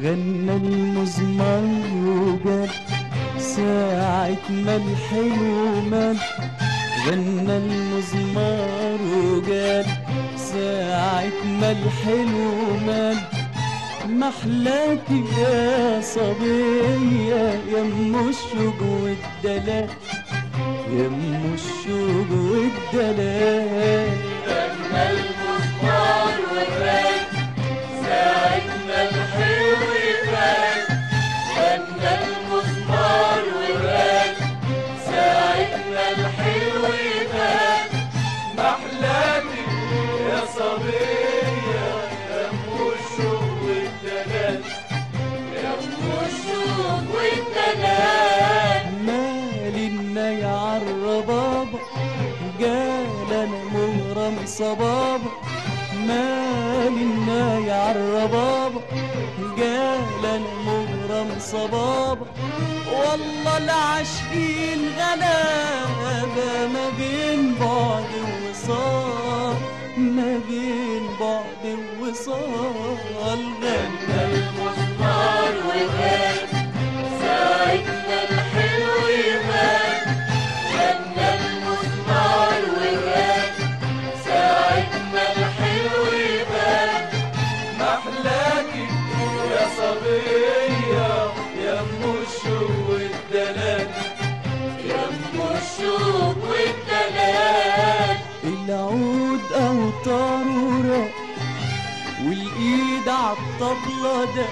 غنى المزمار وقال ساعة ما الحلو مال غنى المزمار وقال ساعة ما الحلو مال محلاك يا صبية يا ام الشوق والدلال يا ام الشوق والدلال غنى المزمار وفات ساعة ما الحلو فات غنى المزمار وفات ساعة ما الحلو فات محلاكي يا صبية يا ام الشوق والدلال يا ام الشوق والدلال مالي الناي عالربابة قال انا مغرم صبابة مالي الناي عالربابة قال انا مغرم صبابة والله العاشقين غلابة ما بين بعد ووصال ما بين بعد ووصال غنى المزمار وفات ساعة ما الحلو يبان غنى المزمار وفات ساعة ما الحلو يبان محلاكي يا صبية يا ام الشوق والدلال يا ام الشوق والدلال العود اوتار وراء والايد عالطبلة ده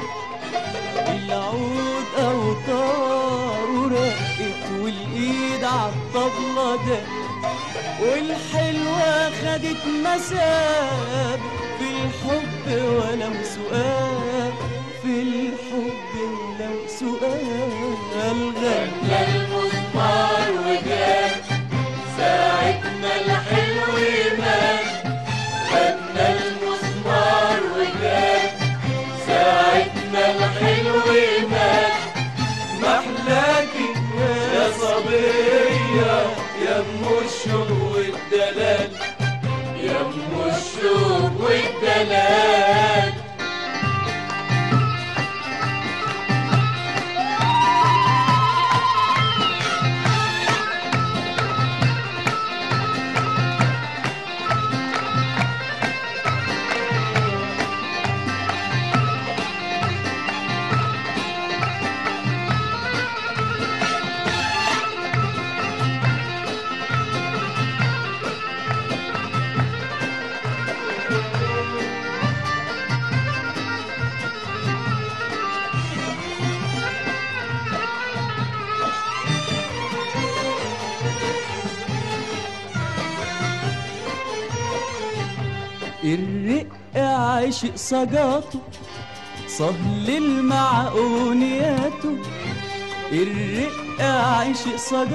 العود اوتار وراقت والايد عالطبلة ده والحلوة خدت مساب في الحب ولو سؤال في الحب ولو سؤال غنى غنى المزمار وجاب ساعة ما الحلو يبان غنى المزمار وجاب ساعة ما الحلو يبان محلاكي يا صبية يا ام الشوق والدلال يا ام الشوق والدلال الرق عاشق صجاته صهل المعقونياته الرق عاشق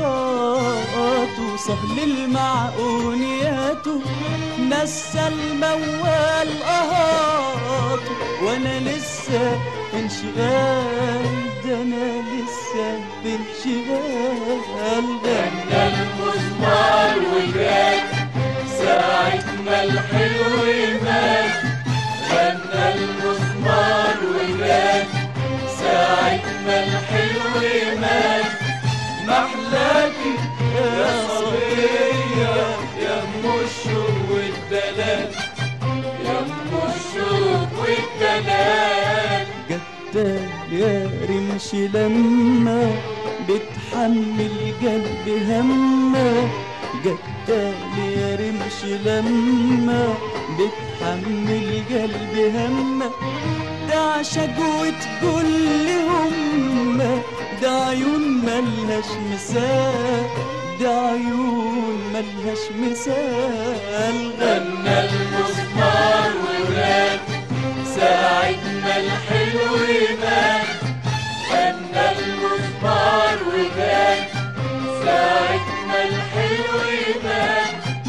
صجاته صهل المعقونياته نسى الموال قهاته وانا لسه في انشغال ده انا لسه في انشغال غنى غنى المزمار وجاب ساعة ما الحلو يبان غنى المزمار وجاب ساعة ما الحلو يبان محلاكي يا صبية يا ام الشوق والدلال يا ام الشوق والدلال جدال يا رمش لما بتحمل قلبي همه جدال يا رمش لما بتحمل قلبي همه ده شجوة كل همة ده عيون ملهاش مثال ده عيون ملهاش مثال غنى المزمار وولاد ساعة ما الحلو يبان غنى المزمار وولاد ساعة ما الحلو يبان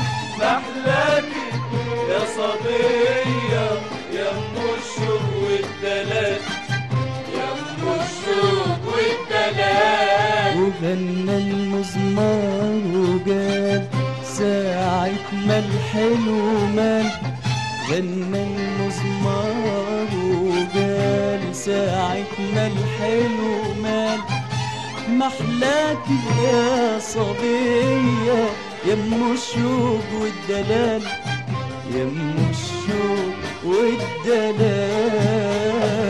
محلاكي يا صبية يا ام الشوق والدلال يا ام الشوق والدلال وغنى المزمار وقال ساعة ما الحلو مال غنى المزمار وقال ساعة ما الحلو مال محلاكي يا صبية يم الشوق والدلال يم الشوق والدلال